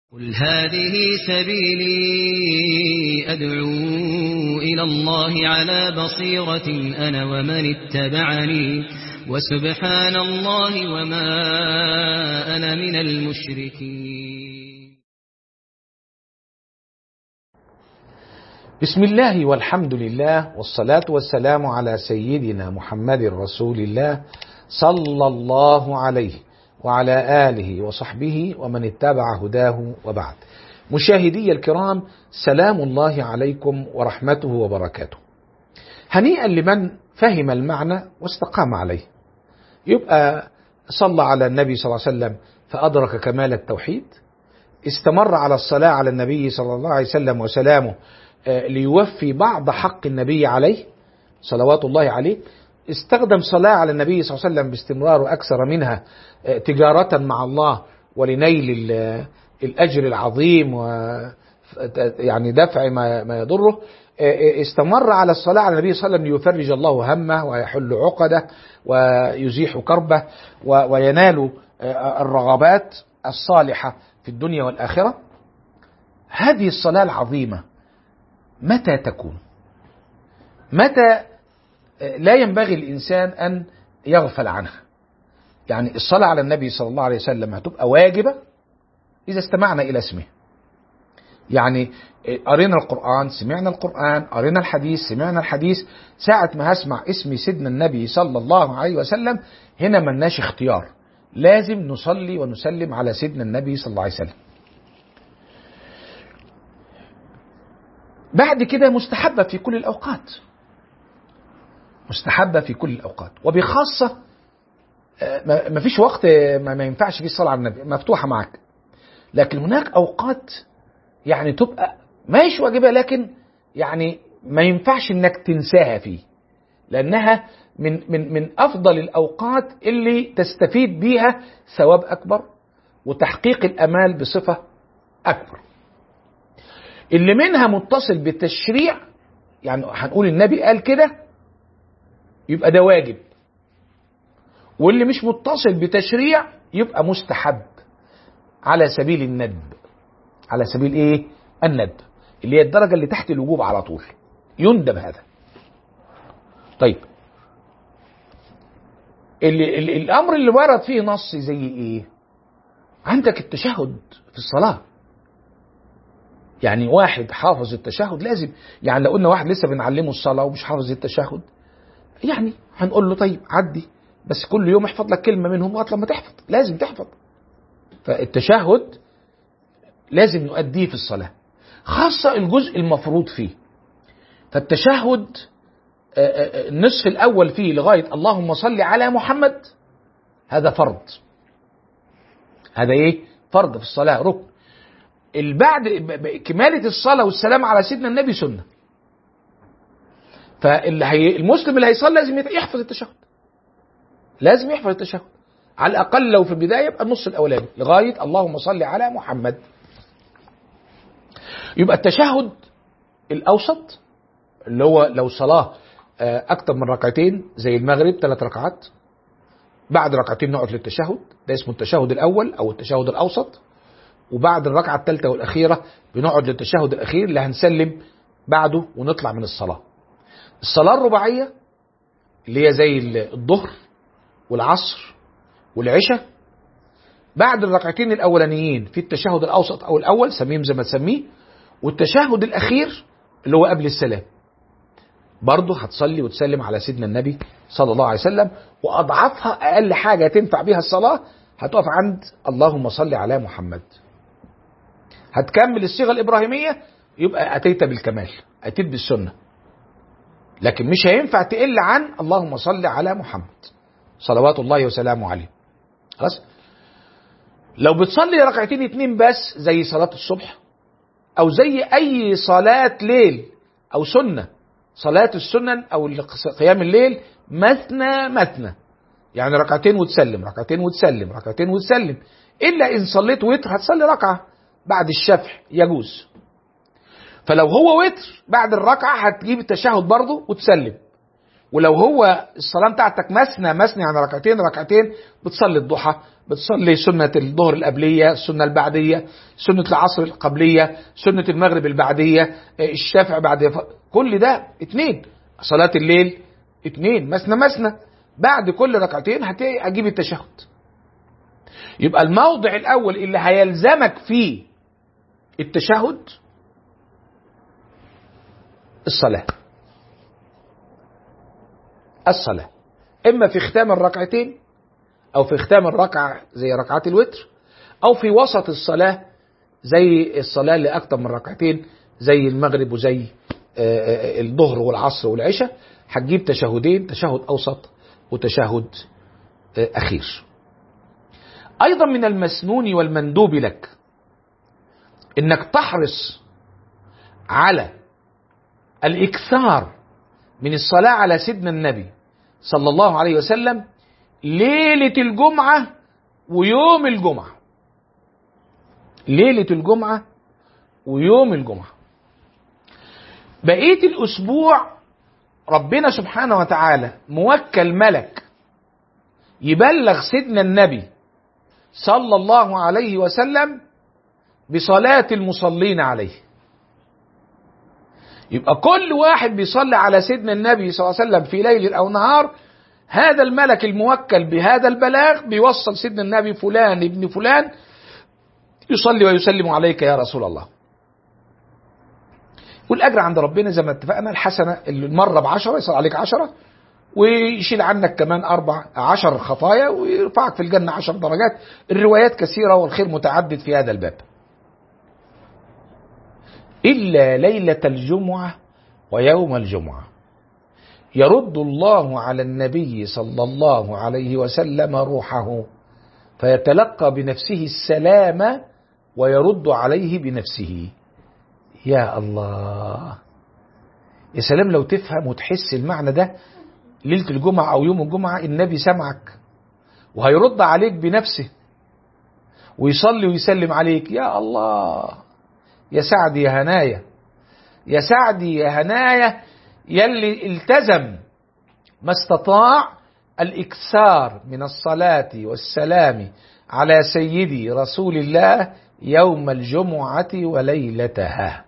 قل هذه سبيلي أدعو إلى الله على بصيرة أنا ومن اتبعني وسبحان الله وما أنا من المشركين بسم الله والحمد لله والصلاة والسلام على سيدنا محمد رسول الله صلى الله عليه وعلى آله وصحبه ومن اتبع هداه وبعد مشاهدي الكرام سلام الله عليكم ورحمته وبركاته هنيئا لمن فهم المعنى واستقام عليه يبقى صلى على النبي صلى الله عليه وسلم فأدرك كمال التوحيد استمر على الصلاة على النبي صلى الله عليه وسلم وسلامه ليوفي بعض حق النبي عليه صلوات الله عليه استخدم صلاة على النبي صلى الله عليه وسلم باستمرار وأكثر منها تجارة مع الله ولنيل الأجر العظيم و يعني دفع ما ما يضره استمر على الصلاة على النبي صلى الله عليه وسلم ليفرج الله همه ويحل عقده ويزيح كربه وينال الرغبات الصالحة في الدنيا والآخرة هذه الصلاة العظيمة متى تكون متى لا ينبغي الإنسان أن يغفل عنها يعني الصلاة على النبي صلى الله عليه وسلم هتبقى واجبة إذا استمعنا إلى اسمه يعني قرينا القرآن سمعنا القرآن قرينا الحديث سمعنا الحديث ساعة ما هسمع اسم سيدنا النبي صلى الله عليه وسلم هنا ملناش اختيار لازم نصلي ونسلم على سيدنا النبي صلى الله عليه وسلم بعد كده مستحبة في كل الأوقات مستحبة في كل الأوقات وبخاصة ما فيش وقت ما ينفعش فيه الصلاة على النبي مفتوحة معك لكن هناك أوقات يعني تبقى ماشي واجبة لكن يعني ما ينفعش انك تنساها فيه لأنها من من من أفضل الأوقات اللي تستفيد بيها ثواب أكبر وتحقيق الأمال بصفة أكبر اللي منها متصل بالتشريع يعني هنقول النبي قال كده يبقى ده واجب واللي مش متصل بتشريع يبقى مستحب على سبيل الندب على سبيل ايه الندب اللي هي الدرجة اللي تحت الوجوب على طول يندب هذا طيب اللي اللي الامر اللي ورد فيه نص زي ايه عندك التشهد في الصلاه يعني واحد حافظ التشهد لازم يعني لو قلنا واحد لسه بنعلمه الصلاه ومش حافظ التشهد يعني هنقول له طيب عدي بس كل يوم احفظ لك كلمه منهم لغايه لما تحفظ لازم تحفظ فالتشهد لازم نؤديه في الصلاه خاصه الجزء المفروض فيه فالتشهد النصف الاول فيه لغايه اللهم صل على محمد هذا فرض هذا ايه فرض في الصلاه ركن البعد كماله الصلاه والسلام على سيدنا النبي سنه فاللي هي المسلم اللي هيصلي لازم يحفظ التشهد لازم يحفظ التشهد على الاقل لو في البدايه يبقى النص الاولاني لغايه اللهم صل على محمد يبقى التشهد الاوسط اللي هو لو صلاه اكتر من ركعتين زي المغرب ثلاث ركعات بعد ركعتين نقعد للتشهد ده اسمه التشهد الاول او التشهد الاوسط وبعد الركعه الثالثه والاخيره بنقعد للتشهد الاخير اللي هنسلم بعده ونطلع من الصلاه الصلاه الرباعيه اللي هي زي الظهر والعصر والعشاء بعد الركعتين الاولانيين في التشهد الاوسط او الاول سميهم زي ما تسميه والتشهد الاخير اللي هو قبل السلام برضه هتصلي وتسلم على سيدنا النبي صلى الله عليه وسلم واضعافها اقل حاجه تنفع بيها الصلاه هتقف عند اللهم صل على محمد هتكمل الصيغه الابراهيميه يبقى اتيت بالكمال اتيت بالسنه لكن مش هينفع تقل عن اللهم صل على محمد صلوات الله وسلامه عليه خلاص لو بتصلي ركعتين اتنين بس زي صلاة الصبح او زي اي صلاة ليل او سنة صلاة السنن او قيام الليل مثنى مثنى يعني ركعتين وتسلم ركعتين وتسلم ركعتين وتسلم الا ان صليت وتر هتصلي ركعة بعد الشفع يجوز فلو هو وتر بعد الركعة هتجيب التشهد برضه وتسلم ولو هو الصلاة بتاعتك مثنى مثنى يعني ركعتين ركعتين بتصلي الضحى بتصلي سنة الظهر القبلية السنة البعدية سنة العصر القبلية سنة المغرب البعدية الشافع بعد كل ده اتنين صلاة الليل اتنين مثنى مثنى بعد كل ركعتين هتجيب التشهد يبقى الموضع الأول اللي هيلزمك فيه التشهد الصلاة الصلاة إما في ختام الركعتين أو في ختام الركعة زي ركعات الوتر أو في وسط الصلاة زي الصلاة اللي أكتر من ركعتين زي المغرب وزي الظهر والعصر والعشاء هتجيب تشهدين تشهد أوسط وتشهد أخير أيضا من المسنون والمندوب لك إنك تحرص على الإكثار من الصلاة على سيدنا النبي صلى الله عليه وسلم ليلة الجمعة ويوم الجمعة ليلة الجمعة ويوم الجمعة بقية الأسبوع ربنا سبحانه وتعالى موكل ملك يبلغ سيدنا النبي صلى الله عليه وسلم بصلاة المصلين عليه يبقى كل واحد بيصلي على سيدنا النبي صلى الله عليه وسلم في ليل او نهار هذا الملك الموكل بهذا البلاغ بيوصل سيدنا النبي فلان ابن فلان يصلي ويسلم عليك يا رسول الله والاجر عند ربنا زي ما اتفقنا الحسنه المره بعشره يصل عليك عشره ويشيل عنك كمان اربع عشر خطايا ويرفعك في الجنه عشر درجات الروايات كثيره والخير متعدد في هذا الباب إلا ليلة الجمعة ويوم الجمعة يرد الله على النبي صلى الله عليه وسلم روحه فيتلقى بنفسه السلام ويرد عليه بنفسه يا الله يا سلام لو تفهم وتحس المعنى ده ليلة الجمعة أو يوم الجمعة النبي سمعك وهيرد عليك بنفسه ويصلي ويسلم عليك يا الله يا سعدي يا هنايا يا سعدي يا هنايا يلي التزم ما استطاع الاكثار من الصلاه والسلام على سيدي رسول الله يوم الجمعه وليلتها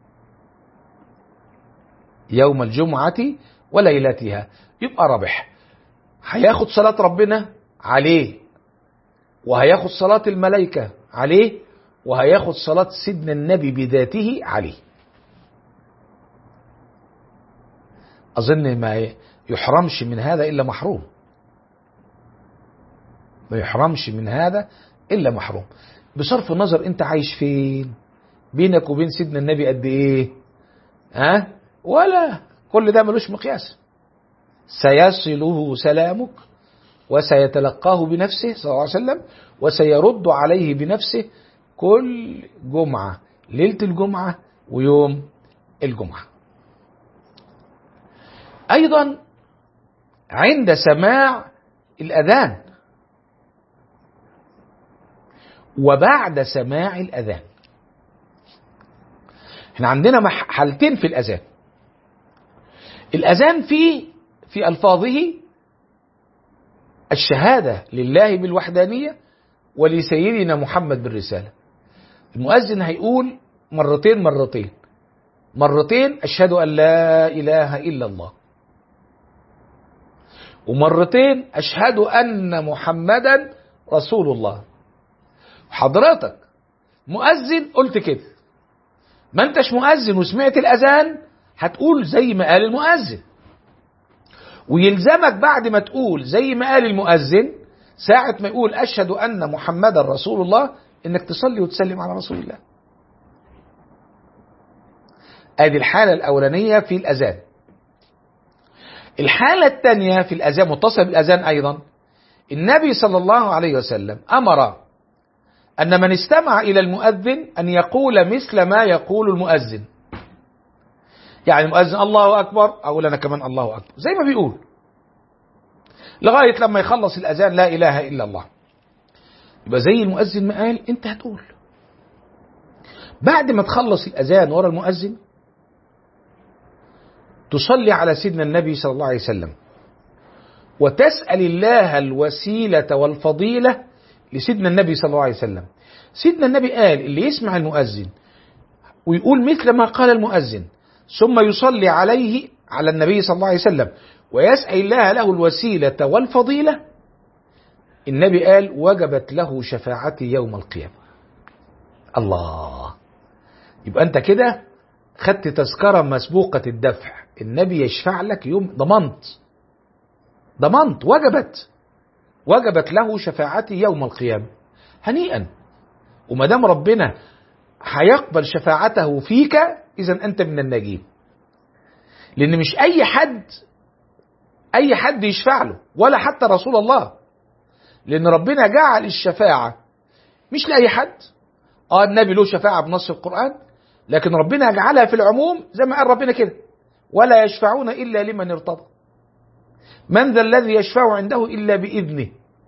يوم الجمعه وليلتها يبقى ربح هياخد صلاه ربنا عليه وهياخد صلاه الملائكه عليه وهياخد صلاة سيدنا النبي بذاته عليه أظن ما يحرمش من هذا إلا محروم ما يحرمش من هذا إلا محروم بصرف النظر أنت عايش فين بينك وبين سيدنا النبي قد إيه ها أه؟ ولا كل ده ملوش مقياس سيصله سلامك وسيتلقاه بنفسه صلى الله عليه وسلم وسيرد عليه بنفسه كل جمعة ليلة الجمعة ويوم الجمعة أيضا عند سماع الأذان وبعد سماع الأذان احنا عندنا حالتين في الأذان الأذان فيه في ألفاظه الشهادة لله بالوحدانية ولسيدنا محمد بالرسالة المؤذن هيقول مرتين مرتين مرتين أشهد أن لا إله إلا الله ومرتين أشهد أن محمدا رسول الله حضرتك مؤذن قلت كده ما انتش مؤذن وسمعت الأذان هتقول زي ما قال المؤذن ويلزمك بعد ما تقول زي ما قال المؤذن ساعة ما يقول أشهد أن محمدا رسول الله إنك تصلي وتسلم على رسول الله ادي الحالة الأولانية في الأذان الحالة الثانية في الأذان متصل بالأذان أيضا النبي صلى الله عليه وسلم أمر أن من استمع إلى المؤذن أن يقول مثل ما يقول المؤذن يعني المؤذن الله أكبر أقول أنا كمان الله أكبر زي ما بيقول لغاية لما يخلص الأذان لا إله إلا الله يبقى زي المؤذن ما قال أنت هتقول بعد ما تخلص الأذان ورا المؤذن تصلي على سيدنا النبي صلى الله عليه وسلم وتسأل الله الوسيلة والفضيلة لسيدنا النبي صلى الله عليه وسلم سيدنا النبي قال اللي يسمع المؤذن ويقول مثل ما قال المؤذن ثم يصلي عليه على النبي صلى الله عليه وسلم ويسأل الله له الوسيلة والفضيلة النبي قال وجبت له شفاعتي يوم القيامة الله يبقى انت كده خدت تذكرة مسبوقة الدفع النبي يشفع لك يوم ضمنت ضمنت وجبت وجبت له شفاعتي يوم القيامة هنيئا وما دام ربنا هيقبل شفاعته فيك اذا انت من الناجين لان مش اي حد اي حد يشفع له ولا حتى رسول الله لان ربنا جعل الشفاعه مش لاي حد اه النبي له شفاعه بنص القران لكن ربنا يجعلها في العموم زي ما قال ربنا كده ولا يشفعون الا لمن ارتضى من ذا الذي يشفع عنده الا باذنه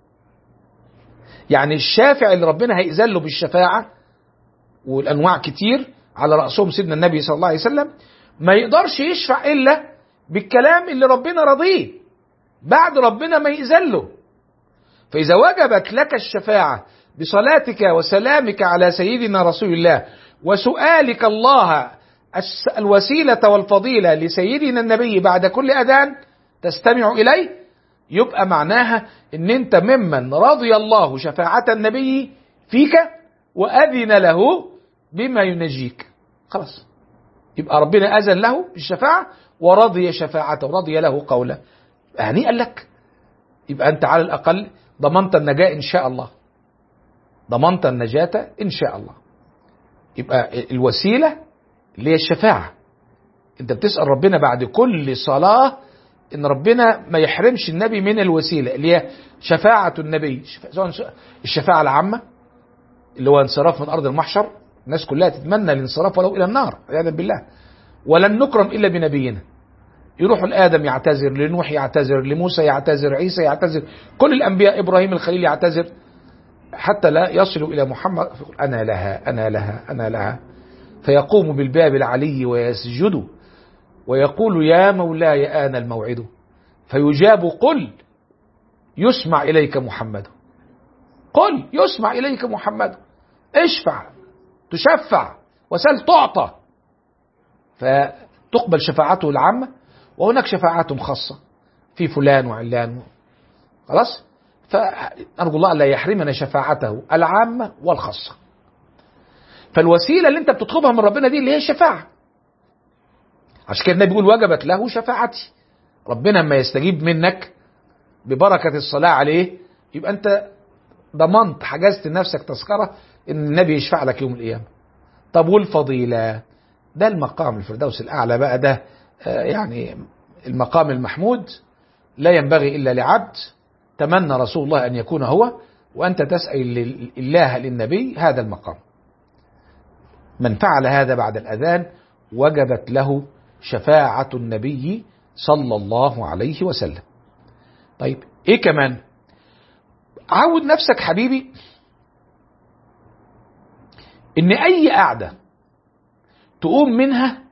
يعني الشافع اللي ربنا هيأذن له بالشفاعه والانواع كتير على راسهم سيدنا النبي صلى الله عليه وسلم ما يقدرش يشفع الا بالكلام اللي ربنا رضيه بعد ربنا ما يأذن له فإذا وجبت لك الشفاعة بصلاتك وسلامك على سيدنا رسول الله وسؤالك الله الوسيلة والفضيلة لسيدنا النبي بعد كل أذان تستمع إليه يبقى معناها ان انت ممن رضي الله شفاعة النبي فيك وأذن له بما ينجيك خلاص يبقى ربنا أذن له بالشفاعة ورضي شفاعته رضي له قوله هنيئا لك يبقى أنت على الأقل ضمنت النجاة إن شاء الله ضمنت النجاة إن شاء الله يبقى الوسيلة اللي هي الشفاعة أنت بتسأل ربنا بعد كل صلاة إن ربنا ما يحرمش النبي من الوسيلة اللي هي شفاعة النبي سواء الشفاعة العامة اللي هو انصراف من أرض المحشر الناس كلها تتمنى الانصراف ولو إلى النار عياذا بالله ولن نكرم إلا بنبينا يروح لآدم يعتذر لنوح يعتذر لموسى يعتذر عيسى يعتذر كل الأنبياء إبراهيم الخليل يعتذر حتى لا يصلوا إلى محمد فيقول أنا لها أنا لها أنا لها فيقوم بالباب العلي ويسجد ويقول يا مولاي آن الموعد فيجاب قل يسمع إليك محمد قل يسمع إليك محمد اشفع تشفع وسل تعطى فتقبل شفاعته العامة وهناك شفاعات خاصة في فلان وعلان خلاص فأرجو الله لا يحرمنا شفاعته العامة والخاصة فالوسيلة اللي انت بتطلبها من ربنا دي اللي هي الشفاعة عشان كده النبي بيقول وجبت له شفاعتي ربنا لما يستجيب منك ببركة الصلاة عليه يبقى انت ضمنت حجزت لنفسك تذكرة ان النبي يشفع لك يوم القيامة طب والفضيلة ده المقام الفردوس الأعلى بقى ده يعني المقام المحمود لا ينبغي إلا لعبد تمنى رسول الله أن يكون هو وأنت تسأل الله للنبي هذا المقام من فعل هذا بعد الأذان وجبت له شفاعة النبي صلى الله عليه وسلم طيب إيه كمان عود نفسك حبيبي إن أي قعدة تقوم منها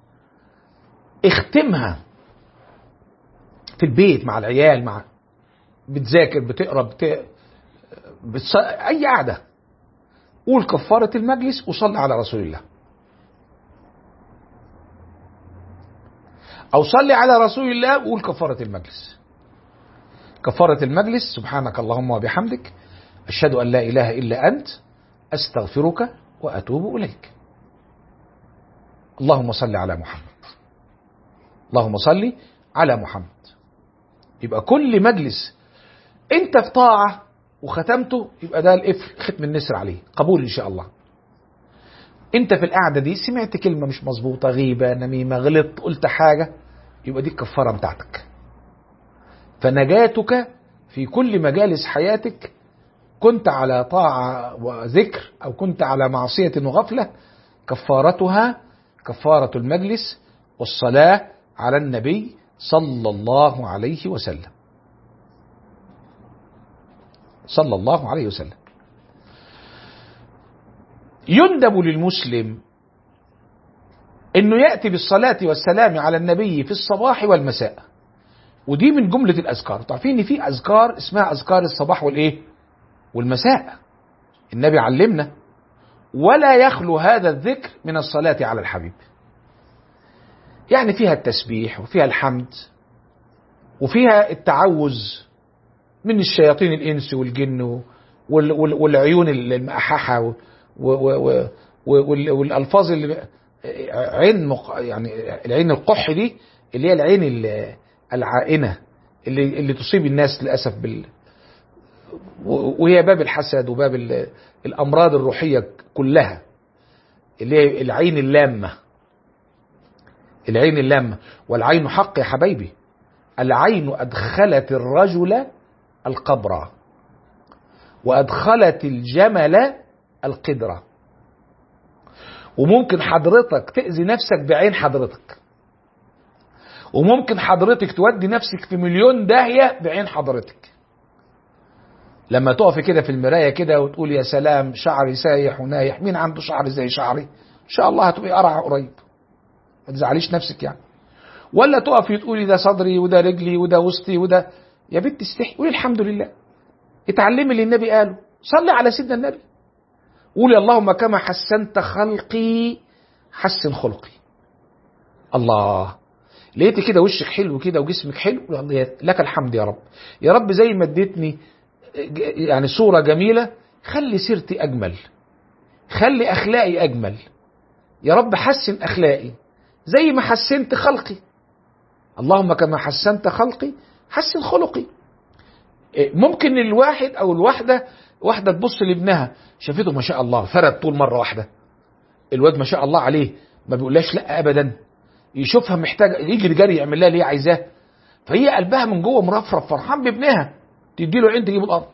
اختمها في البيت مع العيال مع بتذاكر بتقرا بت... بتص... اي قعده قول كفاره المجلس وصلي على رسول الله او صلي على رسول الله وقول كفاره المجلس كفاره المجلس سبحانك اللهم وبحمدك اشهد ان لا اله الا انت استغفرك واتوب اليك اللهم صل على محمد اللهم صل على محمد يبقى كل مجلس انت في طاعة وختمته يبقى ده القفل ختم النسر عليه قبول ان شاء الله انت في القعدة دي سمعت كلمة مش مظبوطة غيبة نميمة غلطت قلت حاجة يبقى دي الكفارة بتاعتك فنجاتك في كل مجالس حياتك كنت على طاعة وذكر أو كنت على معصية وغفلة كفارتها كفارة المجلس والصلاة على النبي صلى الله عليه وسلم صلى الله عليه وسلم يندب للمسلم انه ياتي بالصلاه والسلام على النبي في الصباح والمساء ودي من جمله الاذكار تعرفين ان في اذكار اسمها اذكار الصباح والايه والمساء النبي علمنا ولا يخلو هذا الذكر من الصلاه على الحبيب يعني فيها التسبيح وفيها الحمد وفيها التعوذ من الشياطين الانس والجن وال- وال- والعيون المأححة و- و- و- وال- والالفاظ اللي عين مق... يعني العين القح دي اللي هي العين ال- العائنه اللي اللي تصيب الناس للاسف بال و- وهي باب الحسد وباب ال- الامراض الروحيه كلها اللي هي العين اللامه العين اللامه والعين حق يا حبايبي العين ادخلت الرجل القبر وادخلت الجمل القدره وممكن حضرتك تأذي نفسك بعين حضرتك وممكن حضرتك تودي نفسك في مليون داهية بعين حضرتك لما تقفي كده في المراية كده وتقول يا سلام شعري سايح ونايح مين عنده شعر زي شعري ان شاء الله هتبقي قرعة قريب ما تزعليش نفسك يعني ولا تقفي تقولي ده صدري وده رجلي وده وسطي وده يا بنت استحي قولي الحمد لله اتعلمي اللي النبي قاله صلي على سيدنا النبي قولي اللهم كما حسنت خلقي حسن خلقي الله لقيتي كده وشك حلو كده وجسمك حلو الله لك الحمد يا رب يا رب زي ما اديتني يعني صورة جميلة خلي سيرتي أجمل خلي أخلاقي أجمل يا رب حسن أخلاقي زي ما حسنت خلقي اللهم كما حسنت خلقي حسن خلقي ممكن الواحد أو الواحدة واحدة تبص لابنها شافته ما شاء الله فرد طول مرة واحدة الواد ما شاء الله عليه ما بيقولهاش لا أبدا يشوفها محتاجة يجري جري يعمل لها اللي هي عايزاه فهي قلبها من جوه مرفرف فرحان بابنها تدي له عين تجيب الارض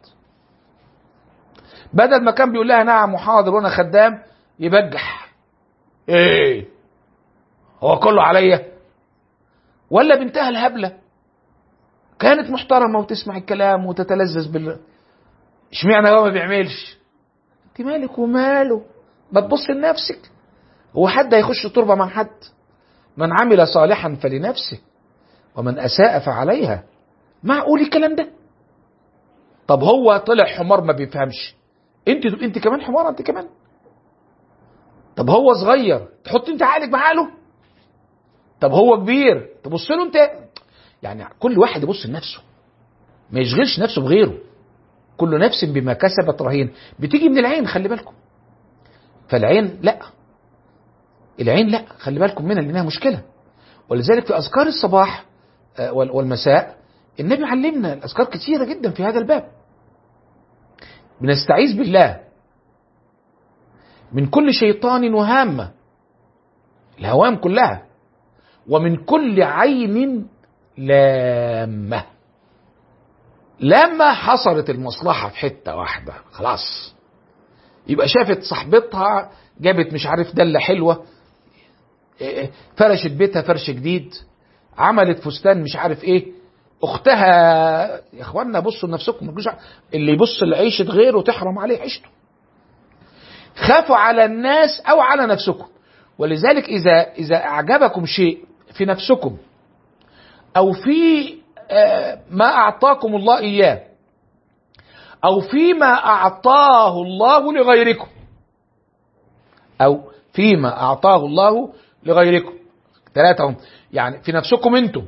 بدل ما كان بيقول لها نعم وحاضر وانا خدام يبجح ايه هو كله عليا ولا بنتها الهبله كانت محترمه وتسمع الكلام وتتلذذ بال اشمعنى هو ما بيعملش انت مالك وماله ما تبص لنفسك هو حد هيخش تربه مع حد من عمل صالحا فلنفسه ومن اساء فعليها معقول الكلام ده طب هو طلع حمار ما بيفهمش انت انت كمان حمار انت كمان طب هو صغير تحط انت عقلك بعقله طب هو كبير تبص له انت يعني كل واحد يبص لنفسه ما يشغلش نفسه بغيره كل نفس بما كسبت رهين بتيجي من العين خلي بالكم فالعين لا العين لا خلي بالكم منها لانها مشكله ولذلك في اذكار الصباح والمساء النبي علمنا الاذكار كثيره جدا في هذا الباب بنستعيذ بالله من كل شيطان وهامه الهوام كلها ومن كل عين لامه لما حصلت المصلحه في حته واحده خلاص يبقى شافت صاحبتها جابت مش عارف دله حلوه فرشت بيتها فرش جديد عملت فستان مش عارف ايه اختها يا اخوانا بصوا لنفسكم اللي يبص لعيشه غيره تحرم عليه عيشته خافوا على الناس او على نفسكم ولذلك اذا اذا اعجبكم شيء في نفسكم او في ما اعطاكم الله اياه او فيما اعطاه الله لغيركم او فيما اعطاه الله لغيركم ثلاثة هم يعني في نفسكم انتم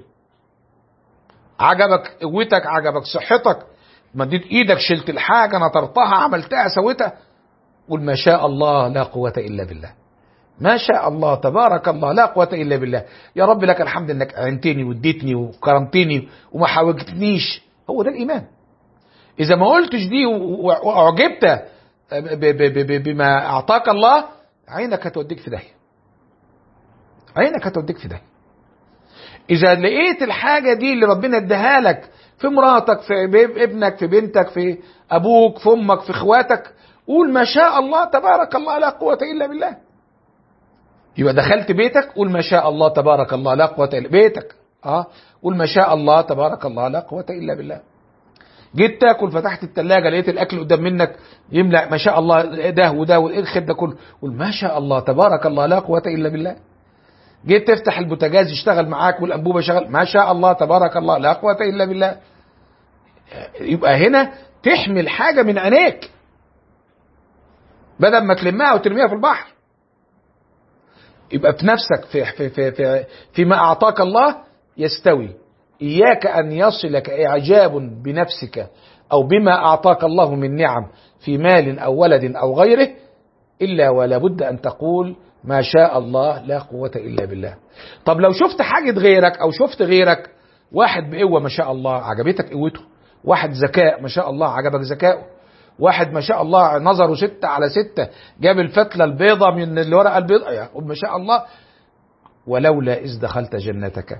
عجبك قوتك عجبك صحتك مديت ايدك شلت الحاجة نطرتها عملتها سويتها قول ما شاء الله لا قوة إلا بالله ما شاء الله تبارك الله لا قوة إلا بالله يا رب لك الحمد انك عنتني واديتني وكرمتني وما حاوجتنيش هو ده الإيمان إذا ما قلتش دي وأعجبت بما أعطاك الله عينك هتوديك في داهية عينك هتوديك في داهية إذا لقيت الحاجة دي اللي ربنا اداها لك في مراتك في ابنك في بنتك في أبوك في أمك في إخواتك قول ما شاء الله تبارك الله لا قوة إلا بالله يبقى دخلت بيتك قول ما شاء الله تبارك الله لا قوة إلا بيتك اه قول ما شاء الله تبارك الله لا قوة إلا بالله جيت تاكل فتحت التلاجة لقيت الأكل قدام منك يملأ ما شاء الله ده وده وايه الخير ده كله قول ما شاء الله تبارك الله لا قوة إلا بالله جيت تفتح البوتاجاز يشتغل معاك والانبوبه شغال ما شاء الله تبارك الله لا قوه الا بالله يبقى هنا تحمل حاجه من عينيك بدل ما تلمها وترميها في البحر يبقى في نفسك في في في في فيما اعطاك الله يستوي اياك ان يصلك اعجاب بنفسك او بما اعطاك الله من نعم في مال او ولد او غيره الا ولا بد ان تقول ما شاء الله لا قوه الا بالله طب لو شفت حاجه غيرك او شفت غيرك واحد بقوه ما شاء الله عجبتك قوته واحد ذكاء ما شاء الله عجبك ذكائه واحد ما شاء الله نظره ستة على ستة جاب الفتلة البيضة من الورقة البيضة يا ما شاء الله ولولا إذ دخلت جنتك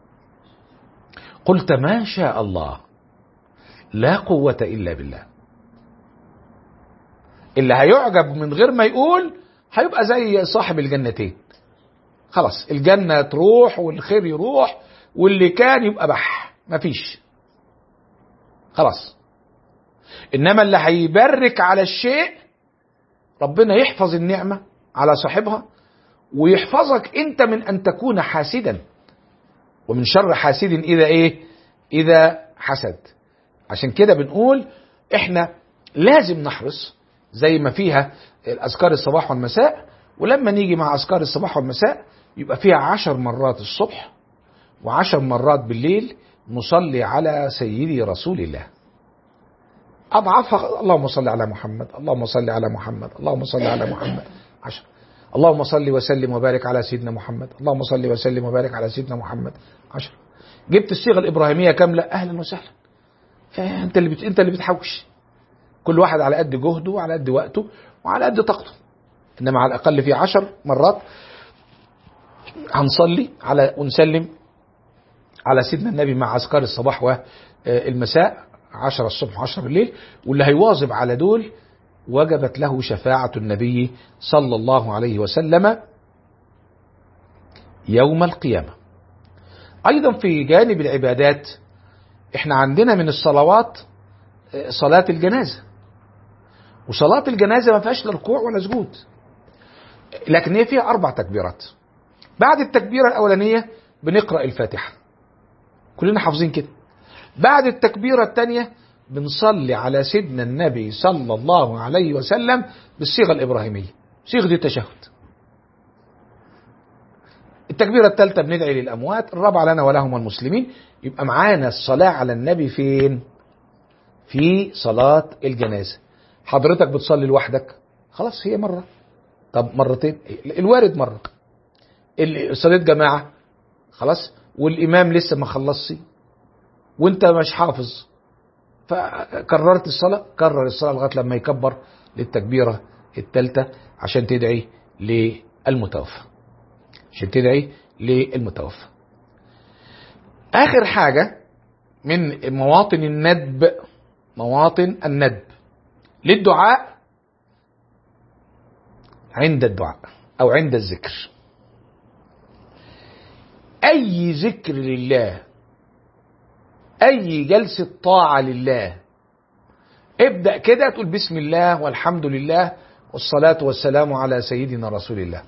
قلت ما شاء الله لا قوة إلا بالله اللي هيعجب من غير ما يقول هيبقى زي صاحب الجنتين خلاص الجنة تروح والخير يروح واللي كان يبقى بح مفيش خلاص انما اللي هيبرك على الشيء ربنا يحفظ النعمه على صاحبها ويحفظك انت من ان تكون حاسدا ومن شر حاسد اذا ايه اذا حسد عشان كده بنقول احنا لازم نحرص زي ما فيها الاذكار الصباح والمساء ولما نيجي مع اذكار الصباح والمساء يبقى فيها عشر مرات الصبح وعشر مرات بالليل نصلي على سيدي رسول الله أضعفها اللهم صل على محمد اللهم صل على محمد اللهم صل على محمد عشر اللهم صل وسلم وبارك على سيدنا محمد اللهم صل وسلم وبارك على سيدنا محمد عشر جبت الصيغة الإبراهيمية كاملة أهلا وسهلا فأنت اللي بت... أنت اللي بتحوش كل واحد على قد جهده وعلى قد وقته وعلى قد طاقته إنما على الأقل في عشر مرات هنصلي على ونسلم على سيدنا النبي مع أذكار الصباح والمساء عشرة الصبح وعشرة بالليل واللي هيواظب على دول وجبت له شفاعة النبي صلى الله عليه وسلم يوم القيامة أيضا في جانب العبادات احنا عندنا من الصلوات صلاة الجنازة وصلاة الجنازة ما فيهاش لا ركوع ولا سجود لكن هي فيها أربع تكبيرات بعد التكبيرة الأولانية بنقرأ الفاتحة كلنا حافظين كده بعد التكبيرة الثانية بنصلي على سيدنا النبي صلى الله عليه وسلم بالصيغة الإبراهيمية صيغة التشهد التكبيرة الثالثة بندعي للأموات الرابعة لنا ولهم المسلمين يبقى معانا الصلاة على النبي فين في صلاة الجنازة حضرتك بتصلي لوحدك خلاص هي مرة طب مرتين الوارد مرة صليت جماعة خلاص والإمام لسه ما خلصش وانت مش حافظ فكررت الصلاة كرر الصلاة لغاية لما يكبر للتكبيرة الثالثة عشان تدعي للمتوفى عشان تدعي للمتوفى آخر حاجة من مواطن الندب مواطن الندب للدعاء عند الدعاء أو عند الذكر أي ذكر لله اي جلسة طاعة لله ابدأ كده تقول بسم الله والحمد لله والصلاة والسلام على سيدنا رسول الله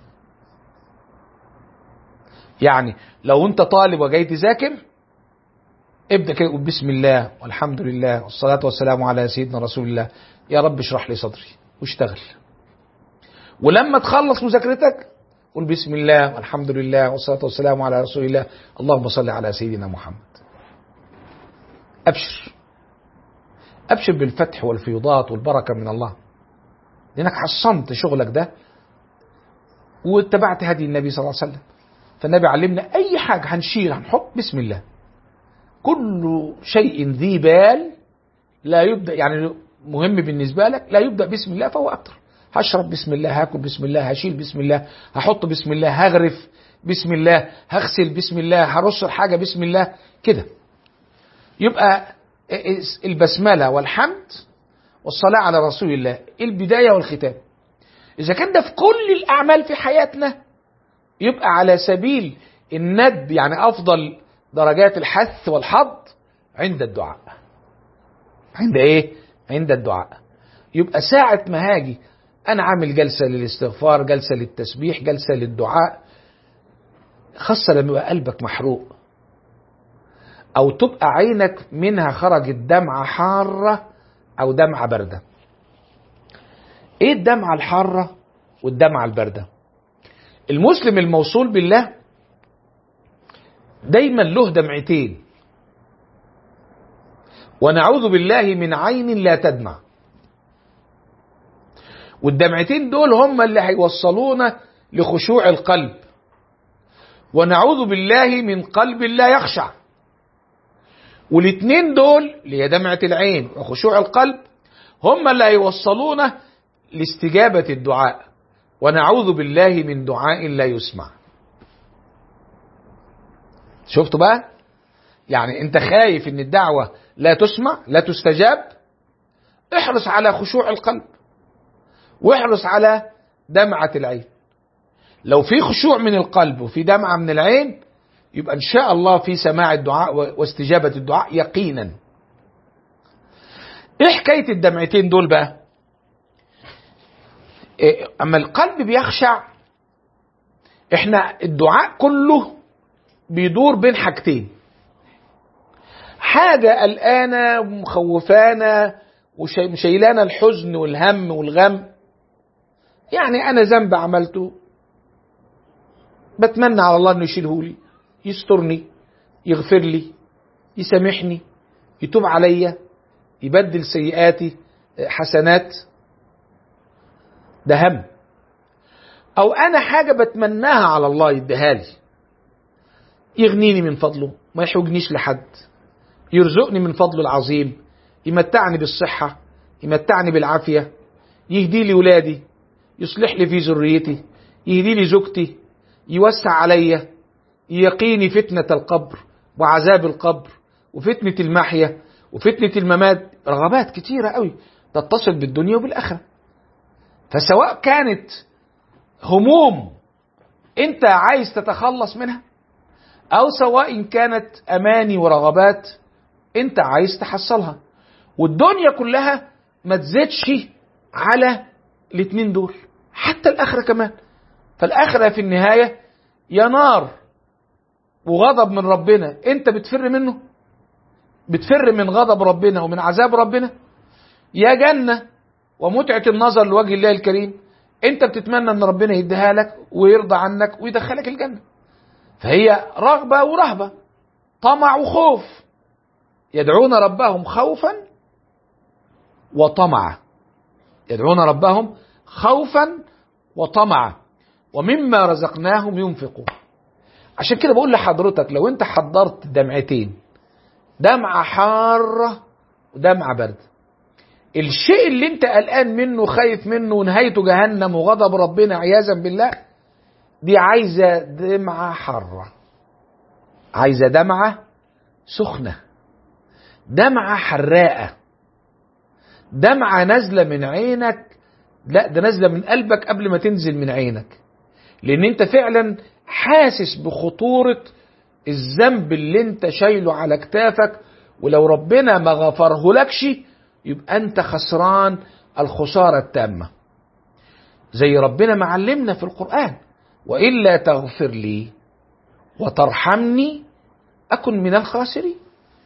يعني لو انت طالب وجاي تذاكر ابدأ كده قول بسم الله والحمد لله والصلاة والسلام على سيدنا رسول الله يا رب اشرح لي صدري واشتغل ولما تخلص مذاكرتك قول بسم الله والحمد لله والصلاة والسلام على رسول الله اللهم صل على سيدنا محمد أبشر أبشر بالفتح والفيضات والبركة من الله لأنك حصنت شغلك ده واتبعت هدي النبي صلى الله عليه وسلم فالنبي علمنا أي حاجة هنشيل هنحط بسم الله كل شيء ذي بال لا يبدأ يعني مهم بالنسبة لك لا يبدأ بسم الله فهو أكتر هشرب بسم الله هاكل بسم الله هشيل بسم الله هحط بسم الله هغرف بسم الله هغسل بسم الله هرص الحاجة بسم الله كده يبقى البسملة والحمد والصلاة على رسول الله البداية والختام إذا كان ده في كل الأعمال في حياتنا يبقى على سبيل الندب يعني أفضل درجات الحث والحظ عند الدعاء عند إيه؟ عند الدعاء يبقى ساعة ما هاجي أنا عامل جلسة للاستغفار جلسة للتسبيح جلسة للدعاء خاصة لما يبقى قلبك محروق أو تبقى عينك منها خرجت دمعة حارة أو دمعة باردة إيه الدمعة الحارة والدمعة الباردة المسلم الموصول بالله دايما له دمعتين ونعوذ بالله من عين لا تدمع والدمعتين دول هم اللي هيوصلونا لخشوع القلب ونعوذ بالله من قلب لا يخشع والاتنين دول اللي هي دمعة العين وخشوع القلب هم اللي هيوصلونا لاستجابة الدعاء ونعوذ بالله من دعاء لا يسمع شفتوا بقى يعني انت خايف ان الدعوة لا تسمع لا تستجاب احرص على خشوع القلب واحرص على دمعة العين لو في خشوع من القلب وفي دمعة من العين يبقى ان شاء الله في سماع الدعاء واستجابة الدعاء يقينا ايه حكاية الدمعتين دول بقى إيه اما القلب بيخشع احنا الدعاء كله بيدور بين حاجتين حاجة قلقانة ومخوفانا وشيلانا الحزن والهم والغم يعني أنا ذنب عملته بتمنى على الله إنه يشيله لي يسترني يغفر لي يسامحني يتوب عليا يبدل سيئاتي حسنات ده هم أو أنا حاجة بتمناها على الله يديها لي يغنيني من فضله ما يحوجنيش لحد يرزقني من فضله العظيم يمتعني بالصحة يمتعني بالعافية يهدي لي ولادي يصلح لي في ذريتي يهدي لي زوجتي يوسع عليا يقيني فتنة القبر وعذاب القبر وفتنة المحيا وفتنة الممات رغبات كتيرة قوي تتصل بالدنيا وبالآخرة فسواء كانت هموم انت عايز تتخلص منها او سواء كانت اماني ورغبات انت عايز تحصلها والدنيا كلها ما تزيدش على الاتنين دول حتى الاخره كمان فالاخره في النهايه يا نار وغضب من ربنا انت بتفر منه بتفر من غضب ربنا ومن عذاب ربنا يا جنه ومتعه النظر لوجه الله الكريم انت بتتمنى ان ربنا يديها لك ويرضى عنك ويدخلك الجنه فهي رغبه ورهبه طمع وخوف يدعون ربهم خوفا وطمعا يدعون ربهم خوفا وطمعا ومما رزقناهم ينفقون عشان كده بقول لحضرتك لو انت حضرت دمعتين دمعة حارة ودمعة باردة الشيء اللي انت قلقان منه خايف منه ونهايته جهنم وغضب ربنا عياذا بالله دي عايزة دمعة حارة عايزة دمعة سخنة دمعة حراقة دمعة نازلة من عينك لا ده نازلة من قلبك قبل ما تنزل من عينك لأن أنت فعلا حاسس بخطورة الذنب اللي أنت شايله على كتافك ولو ربنا ما غفره لكش يبقى أنت خسران الخسارة التامة زي ربنا معلمنا في القرآن وإلا تغفر لي وترحمني أكن من الخاسرين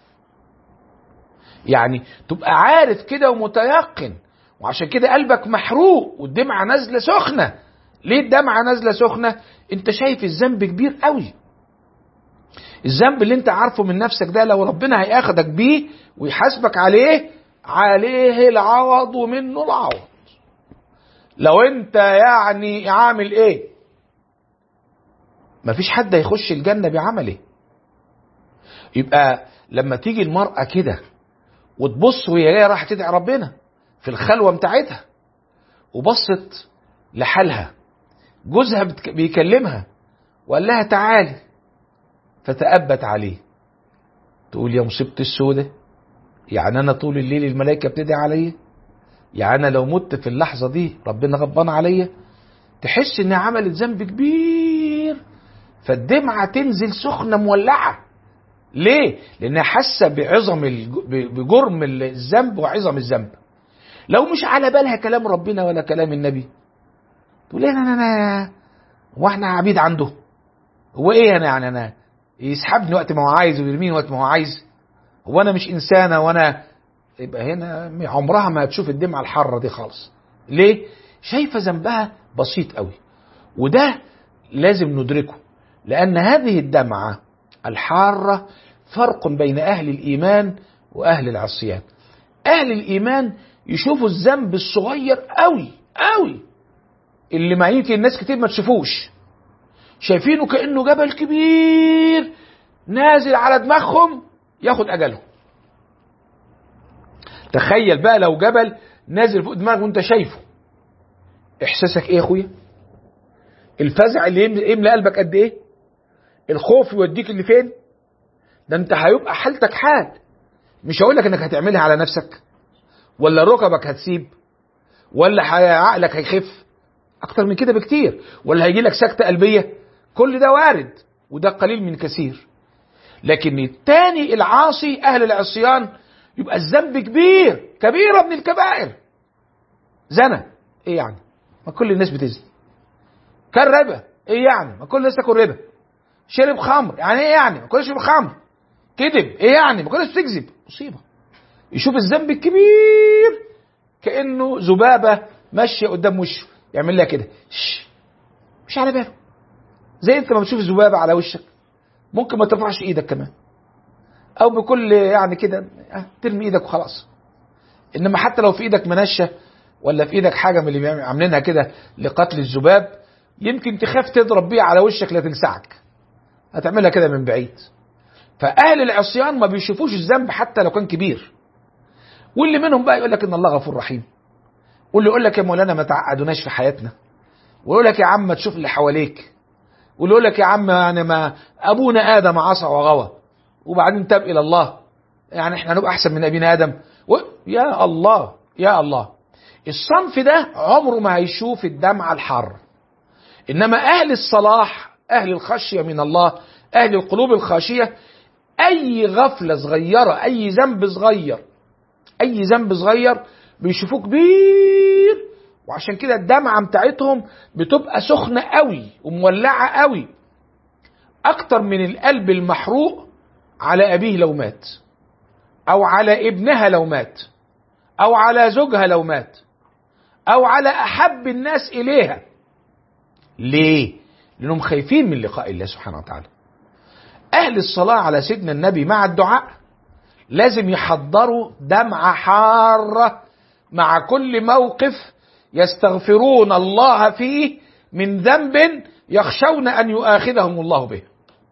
يعني تبقى عارف كده ومتيقن وعشان كده قلبك محروق والدمعة نازلة سخنة ليه الدمعة نازلة سخنة انت شايف الذنب كبير قوي الذنب اللي انت عارفه من نفسك ده لو ربنا هياخدك بيه ويحاسبك عليه عليه العوض ومنه العوض لو انت يعني عامل ايه مفيش حد هيخش الجنة بعمله يبقى لما تيجي المرأة كده وتبص وهي جايه راح تدعي ربنا في الخلوه بتاعتها وبصت لحالها جوزها بيكلمها وقال لها تعالي فتأبت عليه تقول يا مصيبتي السودة يعني انا طول الليل الملائكه بتدعي عليا يعني انا لو مت في اللحظه دي ربنا غضبان عليا تحس انها عملت ذنب كبير فالدمعه تنزل سخنه مولعه ليه؟ لأنها حاسة بعظم بجرم الذنب وعظم الذنب. لو مش على بالها كلام ربنا ولا كلام النبي تقول انا انا هو احنا عبيد عنده؟ هو ايه انا يعني انا يسحبني وقت ما هو عايز ويرميني وقت ما هو عايز هو انا مش انسانه وانا يبقى هنا عمرها ما هتشوف الدمعه الحاره دي خالص ليه شايفه ذنبها بسيط قوي وده لازم ندركه لان هذه الدمعه الحاره فرق بين اهل الايمان واهل العصيان اهل الايمان يشوفوا الذنب الصغير قوي قوي اللي ما يمكن الناس كتير ما تشوفوش شايفينه كانه جبل كبير نازل على دماغهم ياخد اجلهم تخيل بقى لو جبل نازل فوق دماغك وانت شايفه احساسك ايه يا اخويا الفزع اللي يملى يملى قلبك قد ايه الخوف يوديك اللي فين ده انت هيبقى حالتك حال مش هقول لك انك هتعملها على نفسك ولا ركبك هتسيب ولا عقلك هيخف اكتر من كده بكتير ولا هيجي لك سكته قلبيه كل ده وارد وده قليل من كثير لكن التاني العاصي اهل العصيان يبقى الذنب كبير كبيره من الكبائر زنا ايه يعني ما كل الناس بتزني كان ربا ايه يعني ما كل الناس تاكل ربا شرب خمر يعني ايه يعني ما كل يشرب خمر كذب ايه يعني ما كل الناس بتكذب مصيبه يشوف الذنب الكبير كانه ذبابه ماشيه قدام وشه يعمل لها كده مش على باله زي انت ما بتشوف ذبابه على وشك ممكن ما ترفعش ايدك كمان او بكل يعني كده ترمي ايدك وخلاص انما حتى لو في ايدك منشه ولا في ايدك حاجه من اللي عاملينها كده لقتل الذباب يمكن تخاف تضرب بيها على وشك لا تلسعك هتعملها كده من بعيد فاهل العصيان ما بيشوفوش الذنب حتى لو كان كبير واللي منهم بقى يقول لك ان الله غفور رحيم واللي يقول لك يا مولانا ما تعقدوناش في حياتنا ويقول لك يا عم ما تشوف اللي حواليك واللي يقول لك يا عم يعني ما ابونا ادم عصى وغوى وبعدين تاب الى الله يعني احنا هنبقى احسن من ابينا ادم و... يا الله يا الله الصنف ده عمره ما هيشوف الدمعة الحر انما اهل الصلاح اهل الخشية من الله اهل القلوب الخاشية اي غفلة صغيرة اي ذنب صغير اي ذنب صغير بيشوفوه كبير وعشان كده الدمعة بتاعتهم بتبقى سخنة قوي ومولعة قوي اكتر من القلب المحروق على ابيه لو مات او على ابنها لو مات او على زوجها لو مات او على احب الناس اليها ليه لانهم خايفين من لقاء الله سبحانه وتعالى اهل الصلاه على سيدنا النبي مع الدعاء لازم يحضروا دمعه حاره مع كل موقف يستغفرون الله فيه من ذنب يخشون ان يؤاخذهم الله به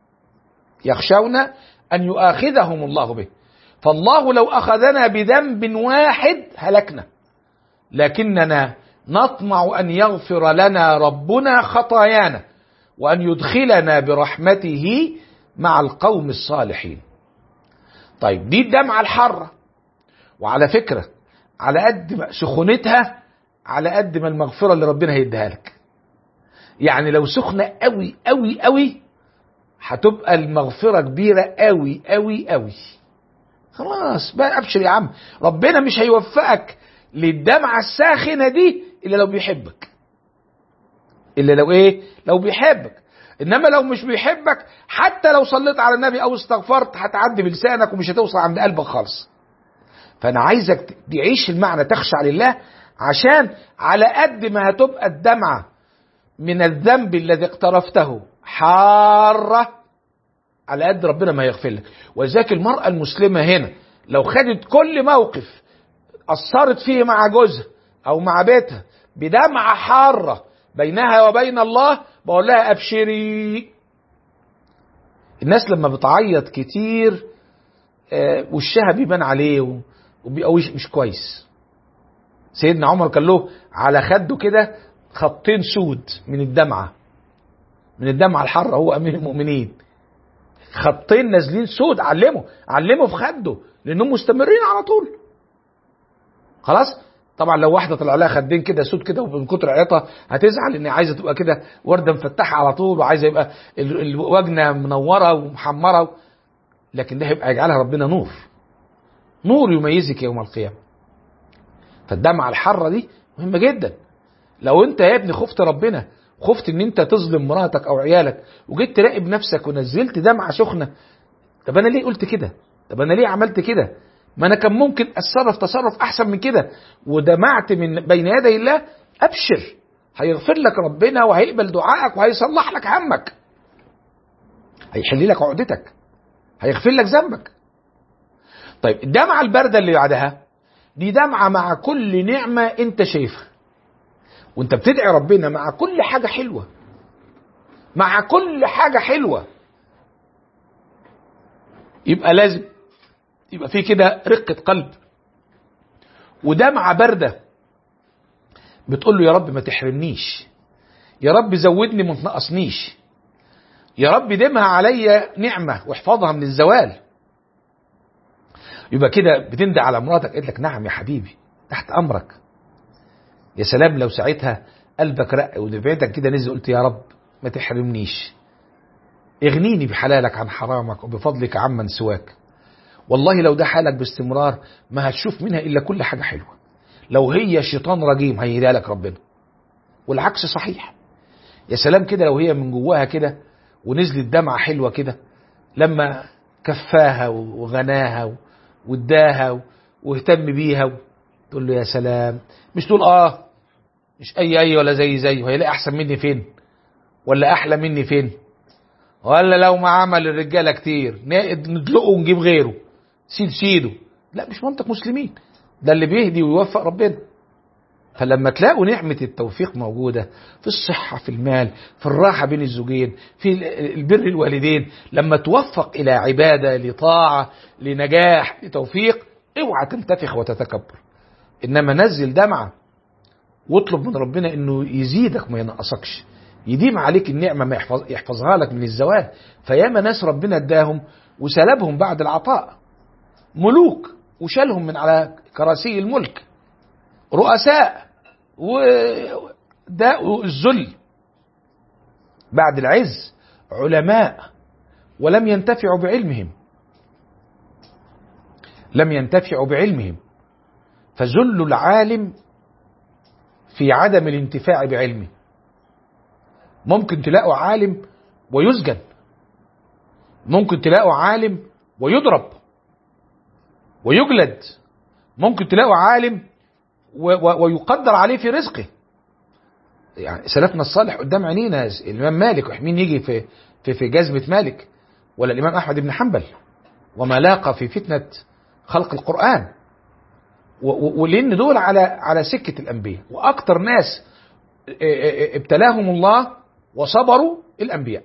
يخشون ان يؤاخذهم الله به فالله لو اخذنا بذنب واحد هلكنا لكننا نطمع ان يغفر لنا ربنا خطايانا وان يدخلنا برحمته مع القوم الصالحين طيب دي الدمعه الحاره وعلى فكره على قد سخونتها على قد ما المغفره اللي ربنا هيديها لك يعني لو سخنه قوي قوي قوي هتبقى المغفره كبيره قوي قوي قوي خلاص بقى ابشر يا عم ربنا مش هيوفقك للدمعة الساخنة دي إلا لو بيحبك إلا لو إيه لو بيحبك إنما لو مش بيحبك حتى لو صليت على النبي أو استغفرت هتعدي بلسانك ومش هتوصل عند قلبك خالص فأنا عايزك تعيش المعنى تخشع لله عشان على قد ما هتبقى الدمعة من الذنب الذي اقترفته حارة على قد ربنا ما يغفر لك ولذلك المرأة المسلمة هنا لو خدت كل موقف أثرت فيه مع جوزها أو مع بيتها بدمعة حارة بينها وبين الله بقول لها أبشري الناس لما بتعيط كتير آه وشها بيبان عليه وبيبقى وش مش كويس سيدنا عمر كان له على خده كده خطين سود من الدمعة من الدمعة الحارة هو أمير المؤمنين خطين نازلين سود علمه علمه في خده لأنهم مستمرين على طول خلاص طبعا لو واحده طلع لها خدين كده سود كده ومن كتر عيطها هتزعل ان عايزه تبقى كده ورده مفتحه على طول وعايزه يبقى الوجنه منوره ومحمره لكن ده هيبقى يجعلها ربنا نور نور يميزك يوم القيامه فالدمعه الحاره دي مهمه جدا لو انت يا ابني خفت ربنا خفت ان انت تظلم مراتك او عيالك وجيت تراقب نفسك ونزلت دمعة سخنة طب انا ليه قلت كده طب انا ليه عملت كده ما انا كان ممكن اتصرف تصرف احسن من كده ودمعت من بين يدي الله ابشر هيغفر لك ربنا وهيقبل دعائك وهيصلح لك همك هيحل لك عقدتك هيغفر لك ذنبك طيب الدمعة الباردة اللي بعدها دي دمعة مع كل نعمة انت شايفها وانت بتدعي ربنا مع كل حاجة حلوة مع كل حاجة حلوة يبقى لازم يبقى في كده رقة قلب ودمعة باردة بتقول له يا رب ما تحرمنيش يا رب زودني ما تنقصنيش يا رب دمها عليا نعمة واحفظها من الزوال يبقى كده بتندى على مراتك قالت لك نعم يا حبيبي تحت امرك يا سلام لو ساعتها قلبك رق ودفعتك كده نزل قلت يا رب ما تحرمنيش اغنيني بحلالك عن حرامك وبفضلك عمن سواك والله لو ده حالك باستمرار ما هتشوف منها الا كل حاجه حلوه لو هي شيطان رجيم هيهديها لك ربنا والعكس صحيح يا سلام كده لو هي من جواها كده ونزلت دمعه حلوه كده لما كفاها وغناها واداها واهتم بيها تقول له يا سلام مش تقول اه مش اي اي ولا زي زي هيلاقي احسن مني فين ولا احلى مني فين ولا لو ما عمل الرجاله كتير ندلقه ونجيب غيره سيد سيده لا مش منطق مسلمين ده اللي بيهدي ويوفق ربنا فلما تلاقوا نعمة التوفيق موجودة في الصحة في المال في الراحة بين الزوجين في البر الوالدين لما توفق إلى عبادة لطاعة لنجاح لتوفيق اوعى تنتفخ وتتكبر إنما نزل دمعة واطلب من ربنا إنه يزيدك ما ينقصكش يديم عليك النعمة ما يحفظ يحفظها لك من الزوال فياما ناس ربنا اداهم وسلبهم بعد العطاء ملوك وشالهم من على كراسي الملك رؤساء وداء الذل بعد العز علماء ولم ينتفعوا بعلمهم لم ينتفعوا بعلمهم فذل العالم في عدم الانتفاع بعلمه ممكن تلاقوا عالم ويسجن ممكن تلاقوا عالم ويضرب ويجلد ممكن تلاقوا عالم ويقدر عليه في رزقه يعني سلفنا الصالح قدام عينينا الامام مالك مين يجي في في في جزمه مالك ولا الامام احمد بن حنبل وما لاقى في فتنه خلق القران ولان دول على على سكه الانبياء واكثر ناس ابتلاهم الله وصبروا الانبياء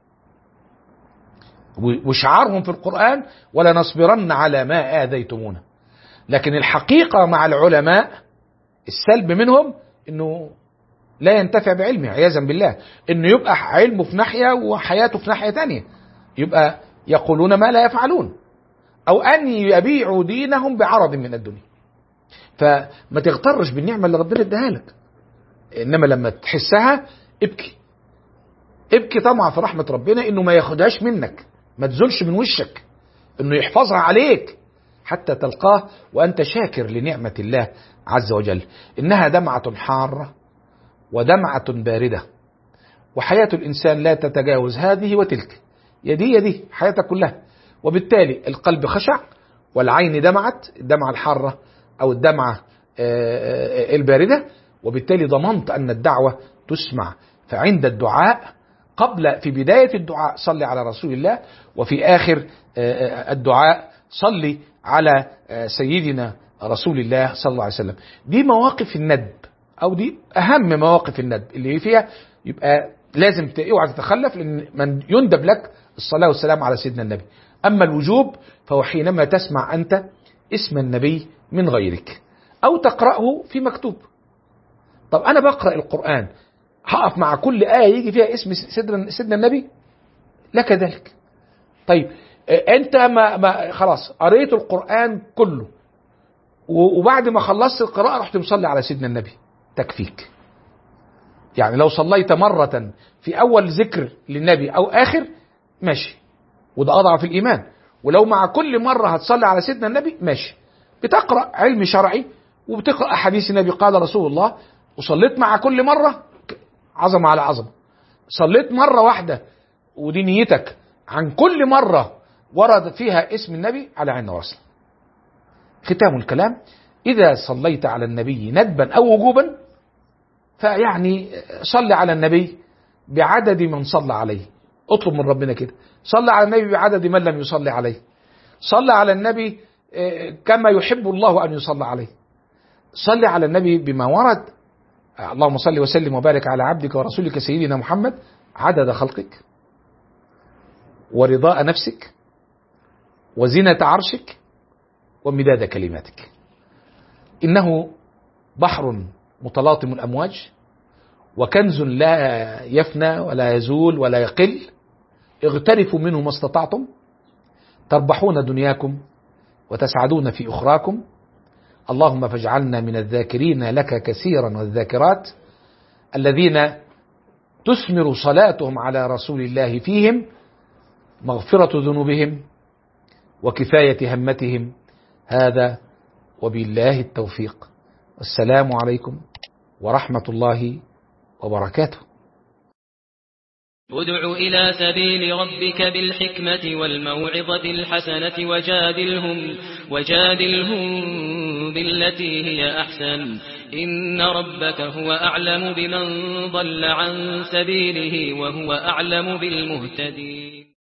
وشعارهم في القران ولا نصبرن على ما اذيتمونا لكن الحقيقه مع العلماء السلب منهم انه لا ينتفع بعلمه عياذا بالله انه يبقى علمه في ناحيه وحياته في ناحيه تانية يبقى يقولون ما لا يفعلون او ان يبيعوا دينهم بعرض من الدنيا فما تغترش بالنعمه اللي ربنا اداها لك انما لما تحسها ابكي ابكي طمع في رحمه ربنا انه ما ياخدهاش منك ما تزولش من وشك انه يحفظها عليك حتى تلقاه وانت شاكر لنعمه الله عز وجل انها دمعه حاره ودمعه بارده وحياه الانسان لا تتجاوز هذه وتلك يدي يدي حياتك كلها وبالتالي القلب خشع والعين دمعت الدمعه الحاره او الدمعه البارده وبالتالي ضمنت ان الدعوه تسمع فعند الدعاء قبل في بدايه الدعاء صلي على رسول الله وفي اخر الدعاء صلي على سيدنا رسول الله صلى الله عليه وسلم دي مواقف الندب او دي اهم مواقف الندب اللي فيها يبقى لازم اوعى تتخلف لان من يندب لك الصلاه والسلام على سيدنا النبي اما الوجوب فهو حينما تسمع انت اسم النبي من غيرك او تقراه في مكتوب طب انا بقرا القران هقف مع كل ايه يجي فيها اسم سيدنا سيدنا النبي لا كذلك طيب انت ما, ما خلاص قريت القران كله وبعد ما خلصت القراءه رحت مصلي على سيدنا النبي تكفيك يعني لو صليت مرة في أول ذكر للنبي أو آخر ماشي وده أضعف الإيمان ولو مع كل مرة هتصلي على سيدنا النبي ماشي بتقرأ علم شرعي وبتقرأ أحاديث النبي قال رسول الله وصليت مع كل مرة عظمة على عظمة صليت مرة واحدة ودي نيتك عن كل مرة ورد فيها اسم النبي على عين وراسنا ختام الكلام إذا صليت على النبي ندبا أو وجوبا فيعني صل على النبي بعدد من صلى عليه اطلب من ربنا كده صل على النبي بعدد من لم يصلي عليه صل على النبي كما يحب الله أن يصلى عليه صل على النبي بما ورد اللهم صل وسلم وبارك على عبدك ورسولك سيدنا محمد عدد خلقك ورضاء نفسك وزنة عرشك ومداد كلماتك إنه بحر متلاطم الأمواج وكنز لا يفنى ولا يزول ولا يقل اغترفوا منه ما استطعتم تربحون دنياكم وتسعدون في أخراكم اللهم فاجعلنا من الذاكرين لك كثيرا والذاكرات الذين تثمر صلاتهم على رسول الله فيهم مغفرة ذنوبهم وكفاية همتهم هذا وبالله التوفيق والسلام عليكم ورحمة الله وبركاته ادع إلى سبيل ربك بالحكمة والموعظة الحسنة وجادلهم, وجادلهم بالتي هي أحسن إن ربك هو أعلم بمن ضل عن سبيله وهو أعلم بالمهتدين